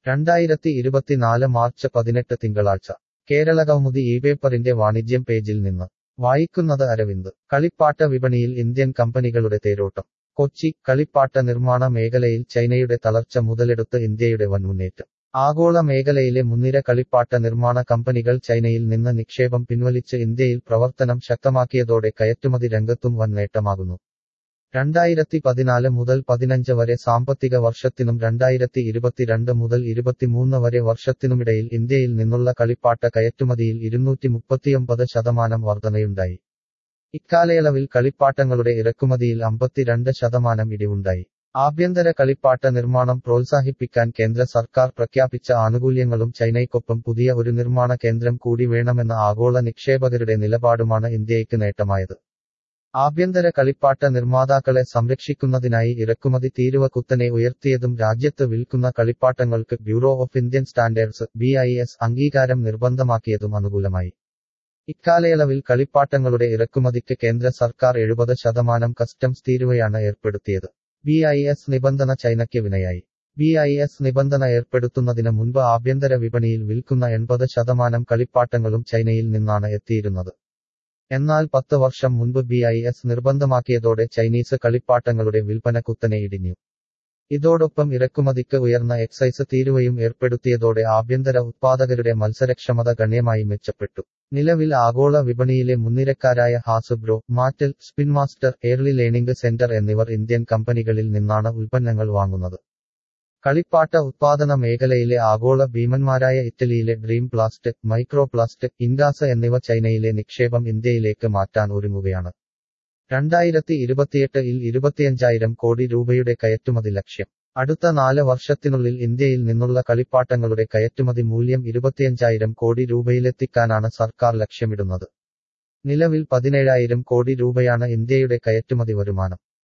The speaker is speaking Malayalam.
രണ്ടായിരത്തി ഇരുപത്തിനാല് മാർച്ച് പതിനെട്ട് തിങ്കളാഴ്ച കേരള കൗമുദി ഈ പേപ്പറിന്റെ വാണിജ്യം പേജിൽ നിന്ന് വായിക്കുന്നത് അരവിന്ദ് കളിപ്പാട്ട വിപണിയിൽ ഇന്ത്യൻ കമ്പനികളുടെ തേരോട്ടം കൊച്ചി കളിപ്പാട്ട നിർമ്മാണ മേഖലയിൽ ചൈനയുടെ തളർച്ച മുതലെടുത്ത് ഇന്ത്യയുടെ വൻമുന്നേറ്റം ആഗോള മേഖലയിലെ മുൻനിര കളിപ്പാട്ട നിർമ്മാണ കമ്പനികൾ ചൈനയിൽ നിന്ന് നിക്ഷേപം പിൻവലിച്ച് ഇന്ത്യയിൽ പ്രവർത്തനം ശക്തമാക്കിയതോടെ കയറ്റുമതി രംഗത്തും വൻ നേട്ടമാകുന്നു രണ്ടായിരത്തി പതിനാല് മുതൽ പതിനഞ്ച് വരെ സാമ്പത്തിക വർഷത്തിനും രണ്ടായിരത്തി ഇരുപത്തിരണ്ട് മുതൽ ഇരുപത്തിമൂന്ന് വരെ വർഷത്തിനുമിടയിൽ ഇന്ത്യയിൽ നിന്നുള്ള കളിപ്പാട്ട കയറ്റുമതിയിൽ ഇരുന്നൂറ്റി മുപ്പത്തിയൊമ്പത് ശതമാനം വർധനയുണ്ടായി ഇക്കാലയളവിൽ കളിപ്പാട്ടങ്ങളുടെ ഇറക്കുമതിയിൽ അമ്പത്തിരണ്ട് ശതമാനം ഇടിവുണ്ടായി ആഭ്യന്തര കളിപ്പാട്ട നിർമ്മാണം പ്രോത്സാഹിപ്പിക്കാൻ കേന്ദ്ര സർക്കാർ പ്രഖ്യാപിച്ച ആനുകൂല്യങ്ങളും ചൈനയ്ക്കൊപ്പം പുതിയ ഒരു നിർമ്മാണ കേന്ദ്രം കൂടി വേണമെന്ന ആഗോള നിക്ഷേപകരുടെ നിലപാടുമാണ് ഇന്ത്യയ്ക്ക് നേട്ടമായത് ആഭ്യന്തര കളിപ്പാട്ട നിർമ്മാതാക്കളെ സംരക്ഷിക്കുന്നതിനായി ഇറക്കുമതി തീരുവ കുത്തനെ ഉയർത്തിയതും രാജ്യത്ത് വിൽക്കുന്ന കളിപ്പാട്ടങ്ങൾക്ക് bureau of Indian standards B അംഗീകാരം നിർബന്ധമാക്കിയതും അനുകൂലമായി ഇക്കാലയളവിൽ കളിപ്പാട്ടങ്ങളുടെ ഇറക്കുമതിക്ക് കേന്ദ്ര സർക്കാർ എഴുപത് ശതമാനം കസ്റ്റംസ് തീരുവയാണ് ഏർപ്പെടുത്തിയത് ബി ഐ എസ് നിബന്ധന ചൈനയ്ക്ക് വിനയായി ബി ഐ എസ് നിബന്ധന ഏർപ്പെടുത്തുന്നതിന് മുൻപ് ആഭ്യന്തര വിപണിയിൽ വിൽക്കുന്ന എൺപത് ശതമാനം കളിപ്പാട്ടങ്ങളും ചൈനയിൽ നിന്നാണ് എത്തിയിരുന്നത് എന്നാൽ പത്ത് വർഷം മുൻപ് ബി ഐ എസ് നിർബന്ധമാക്കിയതോടെ ചൈനീസ് കളിപ്പാട്ടങ്ങളുടെ വിൽപ്പന കുത്തനെ ഇടിഞ്ഞു ഇതോടൊപ്പം ഇറക്കുമതിക്ക് ഉയർന്ന എക്സൈസ് തീരുവയും ഏർപ്പെടുത്തിയതോടെ ആഭ്യന്തര ഉത്പാദകരുടെ മത്സരക്ഷമത ഗണ്യമായി മെച്ചപ്പെട്ടു നിലവിൽ ആഗോള വിപണിയിലെ മുൻനിരക്കാരായ Hasbro Mattel Spin Master Early Learning Centre എന്നിവർ ഇന്ത്യൻ കമ്പനികളിൽ നിന്നാണ് ഉൽപ്പന്നങ്ങൾ വാങ്ങുന്നത് കളിപ്പാട്ട ഉത്പാദന മേഖലയിലെ ആഗോള ഭീമന്മാരായ ഇറ്റലിയിലെ ഡ്രീം പ്ലാസ്റ്റ് മൈക്രോ പ്ലാസ്റ്റ് ഇൻഡാസ് എന്നിവ ചൈനയിലെ നിക്ഷേപം ഇന്ത്യയിലേക്ക് മാറ്റാൻ ഒരുങ്ങുകയാണ് രണ്ടായിരത്തി ഇരുപത്തിയെട്ടിൽ ഇരുപത്തിയഞ്ചായിരം കോടി രൂപയുടെ കയറ്റുമതി ലക്ഷ്യം അടുത്ത നാല് വർഷത്തിനുള്ളിൽ ഇന്ത്യയിൽ നിന്നുള്ള കളിപ്പാട്ടങ്ങളുടെ കയറ്റുമതി മൂല്യം ഇരുപത്തിയഞ്ചായിരം കോടി രൂപയിലെത്തിക്കാനാണ് സർക്കാർ ലക്ഷ്യമിടുന്നത് നിലവിൽ പതിനേഴായിരം കോടി രൂപയാണ് ഇന്ത്യയുടെ കയറ്റുമതി വരുമാനം